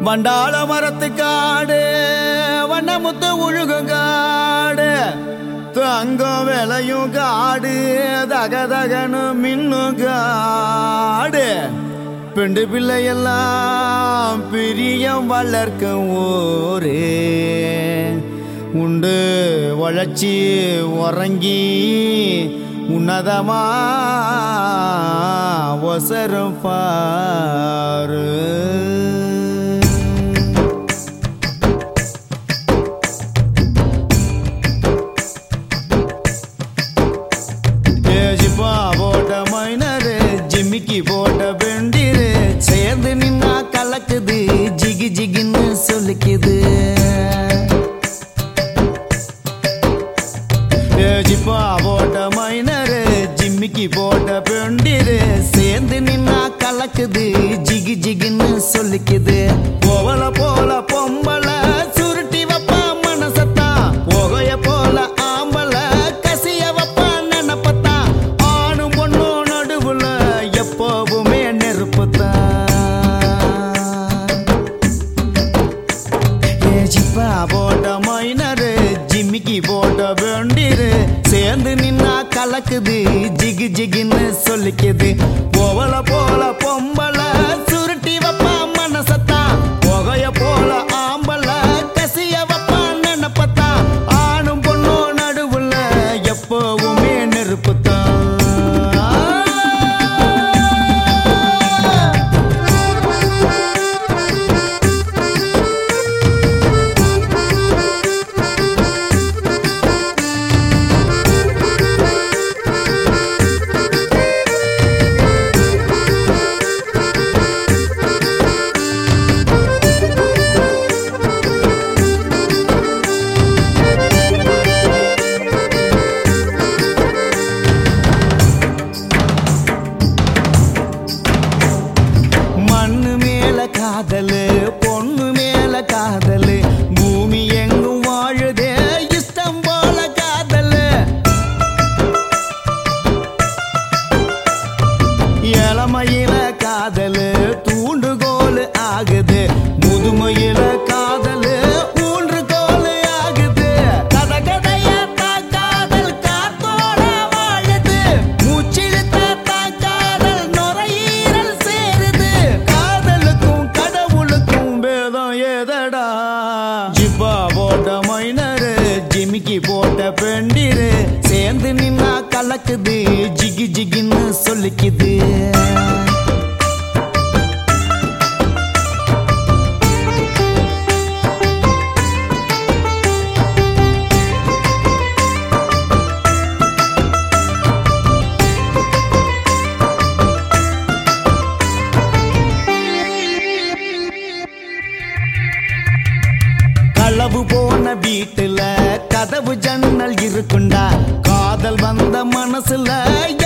வண்டாள மரத்து காடு வண்ணமுத்து உழுகும் காடு தங்கம் விளையும் காடு தக தகனு மின்னும் காடு பெண்டு பிள்ளையெல்லாம் பிரியம் வளர்க்கும் ஊரே உண்டு உழைச்சி உறங்கி உன்னதமா ஒசரும் பாரு ஏஜிப்பா போட்ட மைனரு ஜிம்மிக்கி போட்ட பெண்டிரு சேர்ந்து நின்னா கலக்குது ஜிகி ஜிகின்னு சொல்லிக்குது ஏஜிப்பா போட்ட மைனரு ஜிம்மிக்கி போட்ட பெண்டிரு சேர்ந்து நின்னா கலக்குது ஜிகி ஜிகின்னு சொல்லிக்குது போவல போல பொம்பள சுருட்டி வைப்பா மனசத்தான் புகைய போல ஆம்பள கசிய வைப்பா நினப்பத்தா ஆணும் பொண்ணும் நடுவுல எப்பவுமே நெருப்புத்தான் ஏஜிப்பா போட்ட மைனரு ஜிம்மிக்கி போட்ட வெண்டிரு சேர்ந்து நின்னா கலக்குது ஜிகு ஜிகின்னு சொல்லிக்குது போவல போல பொம்பள சுருட்டி வைப்பா மனசத்தா புகைய போல ஆம்பள கசிய வைப்பா நினப்பத்தா ஆணும் பொண்ணும் நடுவுல எப்பவுமே நெருப்புத்தான் மண்ணு மேல காதலு பொண்ணு மேல காதலு பூமி எங்கும் வாழுதே இஷ்டம் போல காதலு இளமையில காதலு தூண்டுகோல் ஆகுது முதுமையில காதலு ஊன்றுகோல் ஆகுது கத கதையா தான் காதல் காத்தோட வாழுது மூச்சிழுத்தா தான் காதல் நுரையீரல் சேருது காதலுக்கும் கடவுளுக்கும் பேதம் ஏதடா ஜிப்பா போட்ட மைனரு ஜிமிக்கி போட்ட பெண்டிரு சேர்ந்து நின்னா கலக்குது ஜிகி ஜிகின்னு சொல்லிக்குது களவு போன வீட்டுல கதவு ஜன்னல் இருக்குண்டா காதல் வந்த மனசுல